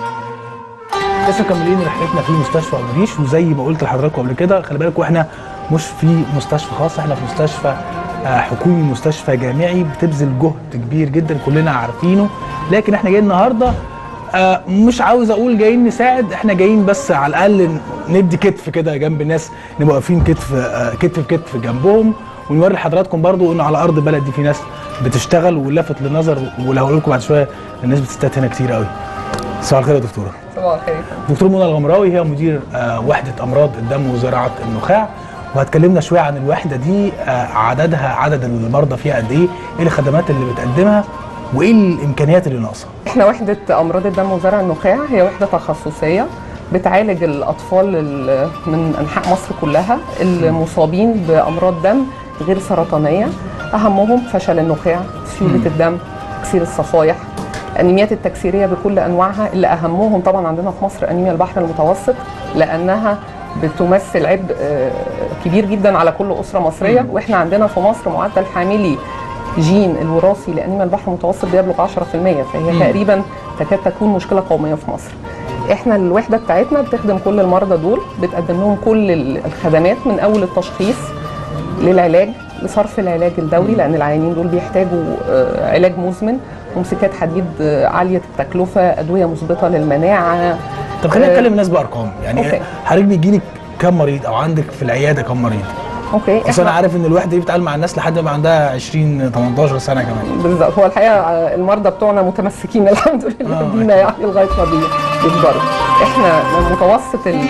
لسه مكملين رحلتنا في مستشفى ابو ريش وزي ما قلت لحضراتكم قبل كده خلي بالكم احنا مش في مستشفى خاص احنا في مستشفى آه، حكومي مستشفى جامعي بتبذل جهد كبير جدا كلنا عارفينه لكن احنا جايين النهارده آه، مش عاوز اقول جايين نساعد احنا جايين بس على الاقل ندي كتف كده جنب الناس نبقى واقفين كتف آه، كتف بكتف جنبهم ونوري لحضراتكم برضو انه على ارض البلد دي في ناس بتشتغل ولفت للنظر واللي هقول لكم بعد شويه الناس بتستات هنا كتير قوي صباح الخير يا دكتوره صباح الخير دكتور منى الغمراوي هي مدير آه، وحده امراض الدم وزراعه النخاع وهتكلمنا شويه عن الوحده دي آه، عددها عدد المرضى فيها قد ايه ايه الخدمات اللي بتقدمها وايه الامكانيات اللي ناقصه احنا وحدة أمراض الدم وزرع النخاع هي وحدة تخصصية بتعالج الأطفال ال- من أنحاء مصر كلها المصابين بأمراض دم غير سرطانية أهمهم فشل النخاع سيولة الدم تكسير الصفائح الأنيميات التكسيرية بكل أنواعها اللي أهمهم طبعا عندنا في مصر أنيميا البحر المتوسط لأنها بتمثل عبء آه، كبير جدا على كل أسرة مصرية وإحنا عندنا في مصر معدل حاملي جين الوراثي لانيميا البحر المتوسط بيبلغ 10% فهي تقريبا تكاد تكون مشكله قوميه في مصر. احنا الوحده بتاعتنا بتخدم كل المرضى دول بتقدم لهم كل ال- الخدمات من اول التشخيص للعلاج لصرف العلاج الدوري لان العيانين دول بيحتاجوا آه، علاج مزمن ممسكات حديد آه، عاليه التكلفه ادويه مثبطه للمناعه طب خلينا آه، نتكلم الناس بارقام يعني أوكي. حضرتك بيجي لك كم مريض او عندك في العياده كم مريض اوكي بس انا عارف ان الوحده دي بتتعامل مع الناس لحد ما عندها 20 18 سنه كمان بالظبط هو الحقيقه آه، المرضى بتوعنا متمسكين الحمد لله آه، بينا يعني لغايه ما بي- بيكبروا احنا متوسط ال-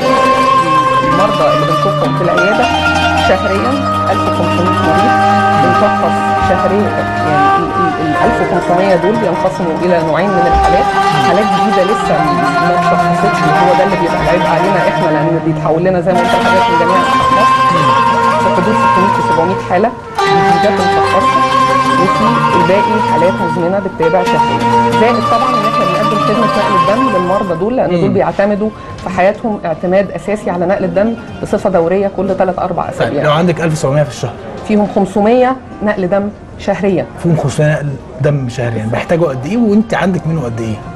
المرضى اللي بنشوفهم في العياده شهريا 1500 مريض بنشخص شهريا يعني ال ال- ال 1500 دول بينقسموا الى نوعين من الحالات حالات جديده لسه ما اتشخصتش هو ده اللي بيبقى العيب علينا احنا لان بيتحول لنا زي ما قلت لحضرتك من جميع الاشخاص في حدود 600 ل 700 حاله جديده بنشخصها وفي الباقي حالات مزمنه بتتابع شهريا زائد طبعا ان احنا بنقدم خدمه نقل الدم للمرضى دول لان دول بيعتمدوا في حياتهم اعتماد اساسي على نقل الدم بصفه دوريه كل 3 4 طيب لو اسابيع عندك 1700 في الشهر فيهم 500 نقل دم شهريا فيهم 500 نقل دم شهريا بيحتاجوا قد ايه وانت عندك منه قد ايه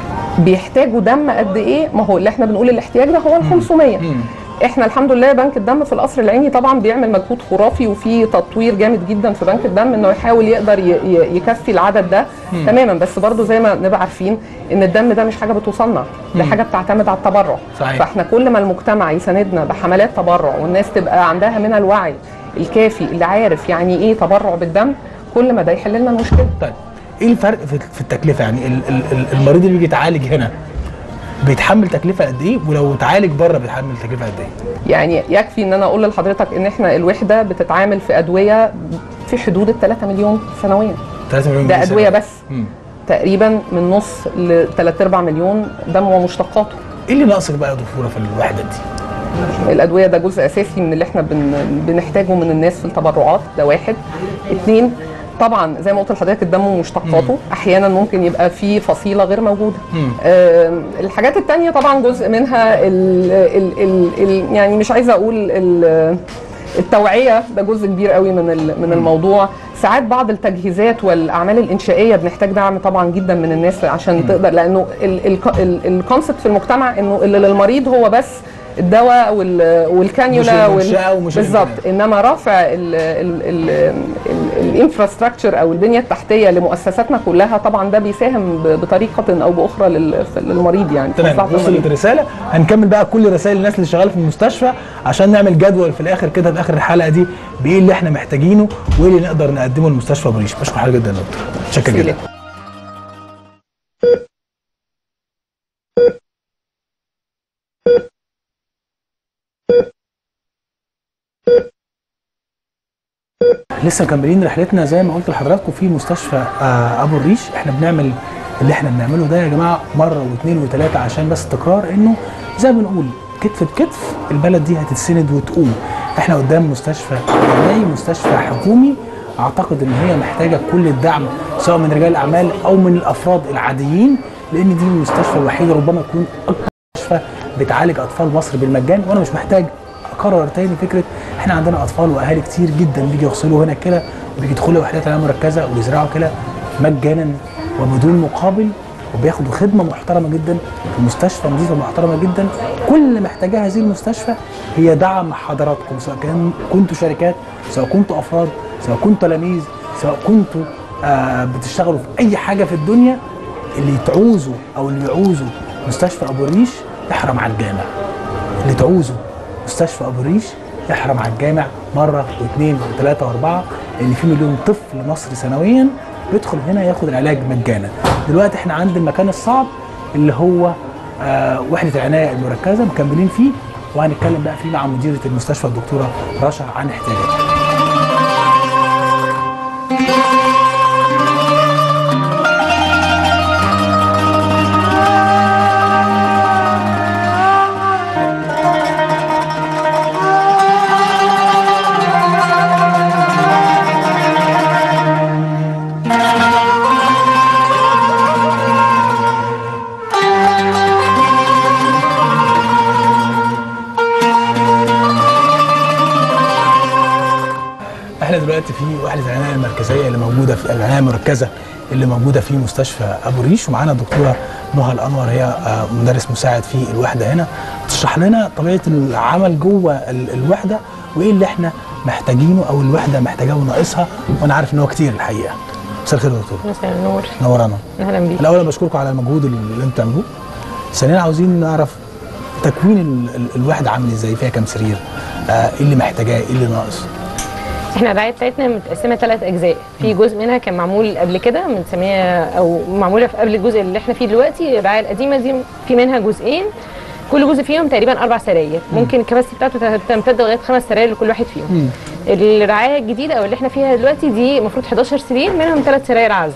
بيحتاجوا دم قد ايه ما هو اللي احنا بنقول الاحتياج ده هو ال 500 احنا الحمد لله بنك الدم في القصر العيني طبعا بيعمل مجهود خرافي وفي تطوير جامد جدا في بنك الدم انه يحاول يقدر ي- ي- يكفي العدد ده تماما بس برضو زي ما نبقى عارفين ان الدم ده مش حاجه بتصنع ده حاجه بتعتمد على التبرع صحيح. فاحنا كل ما المجتمع يساندنا بحملات تبرع والناس تبقى عندها من الوعي الكافي اللي عارف يعني ايه تبرع بالدم كل ما ده يحل لنا المشكله طيب ايه الفرق في في التكلفه يعني ال- ال- ال- المريض اللي بيجي يتعالج هنا بيتحمل تكلفه قد ايه ولو اتعالج بره بيتحمل تكلفه قد ايه يعني يكفي ان انا اقول لحضرتك ان احنا الوحده بتتعامل في ادويه في حدود ال 3 مليون سنويا 3 مليون ده جنيه ادويه سنة. بس مم. تقريبا من نص ل 3 ارباع مليون دم ومشتقاته ايه اللي ناقصك بقى يا دكتوره في الوحده دي الادويه ده جزء اساسي من اللي احنا بن بنحتاجه من الناس في التبرعات ده واحد اتنين طبعا زي ما قلت لحضرتك الدم ومشتقاته احيانا ممكن يبقى في فصيله غير موجوده آم، الحاجات التانية طبعا جزء منها ال ال ال ال يعني مش عايزه اقول ال التوعيه ده جزء كبير قوي من ال- من الموضوع ساعات بعض التجهيزات والاعمال الانشائيه بنحتاج دعم طبعا جدا من الناس عشان تقدر لانه الكونسبت في المجتمع انه اللي للمريض هو بس الدواء وال- والكانيولا مش المنشأة ومش بالظبط الإمكانيات. انما رفع الانفراستراكشر او البنيه التحتيه لمؤسساتنا كلها طبعا ده بيساهم ب- بطريقه او باخرى لل- في- للمريض يعني في تمام مصلحة وصلت المريض. الرساله هنكمل بقى كل رسائل الناس اللي شغاله في المستشفى عشان نعمل جدول في الاخر كده في اخر الحلقه دي بايه اللي احنا محتاجينه وايه اللي نقدر نقدمه لمستشفى بريش بشكر حضرتك جدا يا دكتور شكرا ميرسي جدا لك. لسه مكملين رحلتنا زي ما قلت لحضراتكم في مستشفى آه، ابو الريش احنا بنعمل اللي احنا بنعمله ده يا جماعه مره واثنين وثلاثه عشان بس تكرار انه زي ما بنقول كتف بكتف البلد دي هتتسند وتقوم احنا قدام مستشفى جامعي مستشفى حكومي اعتقد ان هي محتاجه كل الدعم سواء من رجال الاعمال او من الافراد العاديين لان دي المستشفى الوحيده ربما تكون اكبر مستشفى بتعالج اطفال مصر بالمجان وانا مش محتاج اكرر تاني فكره احنا عندنا اطفال واهالي كتير جدا بيجي يغسلوا هنا كلى وبيجي يدخلوا وحدات عنايه مركزه ويزرعوا كلى مجانا وبدون مقابل وبياخدوا خدمه محترمه جدا في مستشفى نظيفه محترمه جدا كل اللي محتاجاه هذه المستشفى هي دعم حضراتكم سواء كان كنتوا شركات سواء كنتوا افراد سواء كنتوا تلاميذ سواء كنتوا آه بتشتغلوا في اي حاجه في الدنيا اللي تعوزوا او اللي يعوزوا مستشفى ابو الريش يحرم على الجامع اللي تعوزه مستشفى ابو الريش يحرم على الجامع مره واثنين وثلاثه واربعه لان في مليون طفل مصري سنويا بيدخل هنا ياخد العلاج مجانا دلوقتي احنا عند المكان الصعب اللي هو آه وحده العنايه المركزه مكملين فيه وهنتكلم بقى فيه مع مديره المستشفى الدكتوره رشا عن احتياجاتها احنا دلوقتي في وحده العنايه المركزيه اللي موجوده في العنايه المركزه اللي موجوده في مستشفى ابو الريش ومعانا الدكتوره نهى الانور هي آه، مدرس مساعد في الوحده هنا تشرح لنا طبيعه العمل جوه ال- الوحده وايه اللي احنا محتاجينه او الوحده محتاجاه وناقصها وانا عارف ان هو كتير الحقيقه مساء الخير يا دكتور مساء النور نورانا اهلا بيك الاول أنا بشكركم على المجهود اللي انتم بتعملوه ثانيا عاوزين نعرف تكوين ال- ال- الوحده عامل ازاي فيها كام سرير آه، ايه اللي محتاجاه ايه اللي ناقص احنا الرعايه بتاعتنا متقسمه ثلاث اجزاء في جزء منها كان معمول قبل كده بنسميها او معموله في قبل الجزء اللي احنا فيه دلوقتي الرعايه القديمه دي في منها جزئين كل جزء فيهم تقريبا اربع سراير ممكن الكباسيتي بتاعته تمتد لغايه خمس سراير لكل واحد فيهم الرعايه الجديده او اللي احنا فيها دلوقتي دي المفروض 11 سرير منهم ثلاث سراير عزل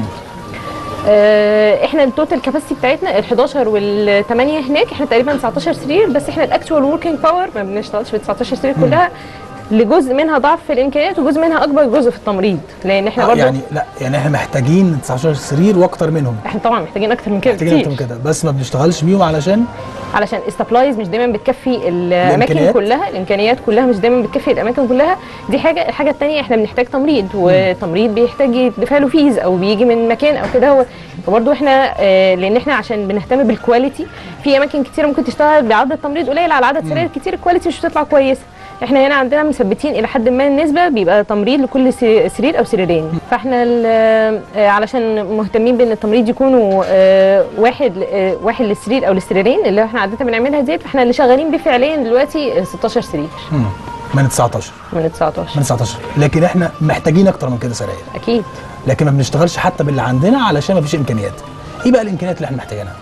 آه، احنا التوتال كاباسيتي بتاعتنا ال 11 وال 8 هناك احنا تقريبا 19 سرير بس احنا الاكتوال وركينج باور ما بنشتغلش بال 19 سرير كلها لجزء منها ضعف في الامكانيات وجزء منها اكبر جزء في التمريض لان احنا آه، برضه يعني لا يعني احنا محتاجين 19 سرير واكتر منهم احنا طبعا محتاجين اكتر من كده محتاجين اكتر كتير من كده بس ما بنشتغلش بيهم علشان علشان السبلايز مش دايما بتكفي الاماكن الإمكانيات؟ كلها الامكانيات كلها مش دايما بتكفي الاماكن كلها دي حاجه الحاجه الثانيه احنا بنحتاج تمريض والتمريض بيحتاج يدفع له فيز او بيجي من مكان او كده هو فبرضه احنا آه، لان احنا عشان بنهتم بالكواليتي في اماكن كتيره ممكن تشتغل بعدد تمريض قليل على عدد سراير كتير الكواليتي مش بتطلع كويسه احنا هنا عندنا مثبتين الى حد ما النسبه بيبقى تمريض لكل سري- سرير او سريرين فاحنا ال- آه، علشان مهتمين بان التمريض يكونوا آه، واحد ل- آه، واحد للسرير او للسريرين اللي احنا عاده بنعملها ديت فاحنا اللي شغالين بيه فعليا دلوقتي آه، 16 سرير مم. من 19 من 19 من 19 لكن احنا محتاجين اكتر من كده سراير اكيد لكن ما بنشتغلش حتى باللي عندنا علشان ما فيش امكانيات ايه بقى الامكانيات اللي احنا محتاجينها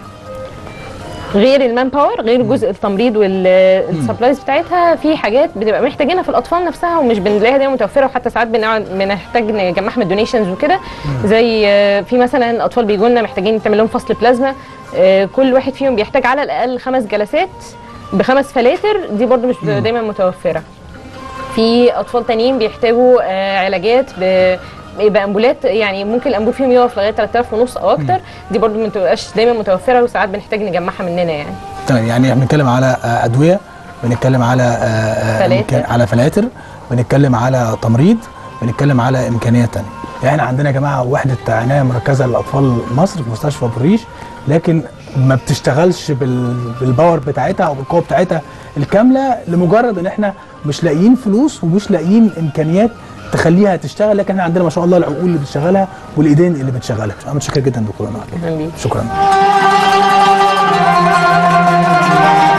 غير المان باور غير جزء التمريض والسبلايز بتاعتها في حاجات بتبقى محتاجينها في الاطفال نفسها ومش بنلاقيها دايما متوفره وحتى ساعات بنقعد بنحتاج نجمعها من الدونيشنز وكده زي آه، في مثلا اطفال بيجوا لنا محتاجين نعمل لهم فصل بلازما آه، كل واحد فيهم بيحتاج على الاقل خمس جلسات بخمس فلاتر دي برضو مش دايما متوفره في اطفال تانيين بيحتاجوا آه، علاجات ب بامبولات يعني ممكن الامبول فيهم يقف لغايه 3000 ونص او اكتر دي برضو ما بتبقاش دايما متوفره وساعات بنحتاج نجمعها مننا يعني تمام يعني احنا بنتكلم على آه، ادويه بنتكلم على آه، آه، فلاتر. إمكان- على فلاتر بنتكلم على تمريض بنتكلم على امكانيات تانية يعني احنا عندنا يا جماعه وحده عنايه مركزه للاطفال مصر في مستشفى ابو الريش لكن ما بتشتغلش بال... بالباور بتاعتها او بالقوه بتاعتها الكامله لمجرد ان احنا مش لاقيين فلوس ومش لاقيين امكانيات تخليها تشتغل لكن احنا عندنا ما شاء الله العقول اللي بتشغلها والايدين اللي بتشغلها انا متشكر جدا دكتور نهى أهلاً بيك. شكرا